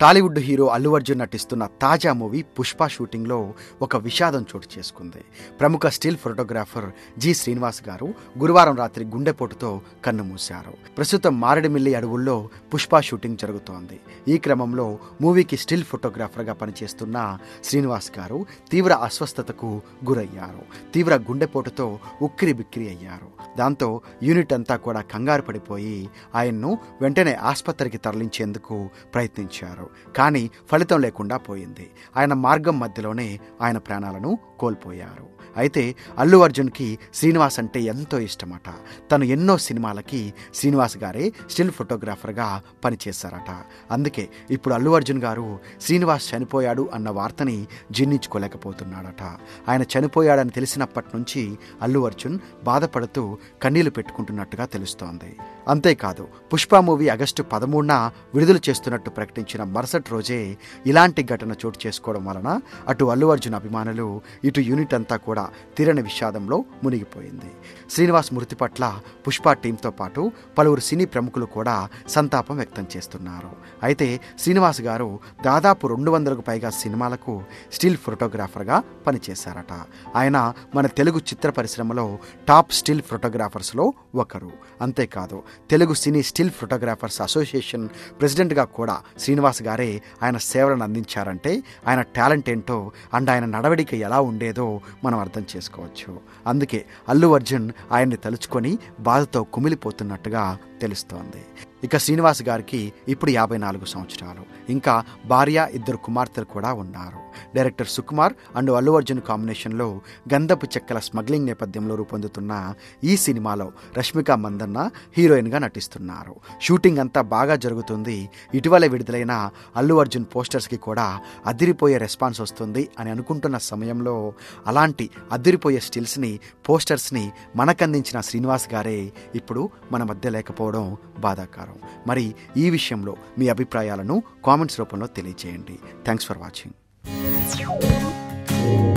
Tollywood hero Allu Arjun నటిస్తున్న తాజా movie Pushpa షూటింగ్లో ఒక విషాదం చోటు చేసుకుంది ప్రముఖ స్టిల్ ఫోటోగ్రాఫర్ జి శ్రీనివాస్ గారు గురువారం రాత్రి గుండెపోటుతో కన్నుమూశారు ప్రస్తుతం మారేడుమిల్లి అడవుల్లో పుష్ప షూటింగ్ జరుగుతోంది ఈ క్రమంలో మూవీకి స్టిల్ ఫోటోగ్రాఫర్గా పనిచేస్తున్న శ్రీనివాస్ గారు తీవ్ర అస్వస్థతకు గురయ్యారు తీవ్ర గుండెపోటుతో ఉక్కిరి బిక్కిరి అయ్యారు దాంతో యూనిట్ అంతా కూడా కంగారు పడిపోయి ఆయన్ను వెంటనే ఆసుపత్రికి తరలించేందుకు ప్రయత్నించారు కానీ ఫలితం లేకుండా పోయింది ఆయన మార్గం మధ్యలోనే ఆయన ప్రాణాలను కోల్పోయారు అయితే అల్లు అర్జున్కి శ్రీనివాస్ అంటే ఎంతో ఇష్టమట తను ఎన్నో సినిమాలకి శ్రీనివాస్ గారే స్టిల్ ఫోటోగ్రాఫర్గా పనిచేశారట అందుకే ఇప్పుడు అల్లు అర్జున్ గారు శ్రీనివాస్ చనిపోయాడు అన్న వార్తని జీర్ణించుకోలేకపోతున్నాడట ఆయన చనిపోయాడని తెలిసినప్పటి నుంచి అల్లు అర్జున్ బాధపడుతూ కన్నీళ్లు పెట్టుకుంటున్నట్టుగా తెలుస్తోంది అంతేకాదు పుష్ప మూవీ ఆగస్టు పదమూడున విడుదల చేస్తున్నట్టు ప్రకటించిన మరుసటి రోజే ఇలాంటి ఘటన చోటు చేసుకోవడం వలన అటు అల్లు అర్జున్ అభిమానులు ఇటు యూనిట్ అంతా కూడా తీరని విషాదంలో మునిగిపోయింది శ్రీనివాస్ మృతి పట్ల పుష్ప టీంతో పాటు పలువురు సినీ ప్రముఖులు కూడా సంతాపం వ్యక్తం చేస్తున్నారు అయితే శ్రీనివాస్ గారు దాదాపు రెండు వందలకు పైగా సినిమాలకు స్టిల్ ఫోటోగ్రాఫర్గా పనిచేశారట ఆయన మన తెలుగు చిత్ర పరిశ్రమలో టాప్ స్టిల్ ఫోటోగ్రాఫర్స్లో ఒకరు అంతేకాదు Telugu cine still photographers association ప్రెసిడెంట్గా కూడా శ్రీనివాస్ గారే ఆయన సేవలను అందించారంటే ఆయన టాలెంట్ ఏంటో అండ్ ఆయన నడవడిక ఎలా ఉండేదో మనం అర్థం చేసుకోవచ్చు అందుకే అల్లు అర్జున్ ఆయన్ని తలుచుకొని బాధతో కుమిలిపోతున్నట్టుగా తెలుస్తోంది ఇక శ్రీనివాస్ గారికి ఇప్పుడు యాభై నాలుగు సంవత్సరాలు ఇంకా భార్య ఇద్దరు కుమార్తెలు కూడా ఉన్నారు డైరెక్టర్ సుకుమార్ అండ్ అల్లు అర్జున్ కాంబినేషన్లో గంధపు చెక్కల స్మగ్లింగ్ నేపథ్యంలో రూపొందుతున్న ఈ సినిమాలో రష్మిక మందన్న హీరోయిన్గా నటిస్తున్నారు షూటింగ్ అంతా బాగా జరుగుతుంది ఇటీవల విడుదలైన అల్లు అర్జున్ పోస్టర్స్కి కూడా అదిరిపోయే రెస్పాన్స్ వస్తుంది అని అనుకుంటున్న సమయంలో అలాంటి అదిరిపోయే స్టిల్స్ని పోస్టర్స్ని మనకందించిన శ్రీనివాస్ గారే ఇప్పుడు మన మధ్య లేకపోవడం బాధాకరం మరి ఈ విషయంలో మీ అభిప్రాయాలను కామెంట్స్ రూపంలో తెలియజేయండి థ్యాంక్స్ ఫర్ వాచింగ్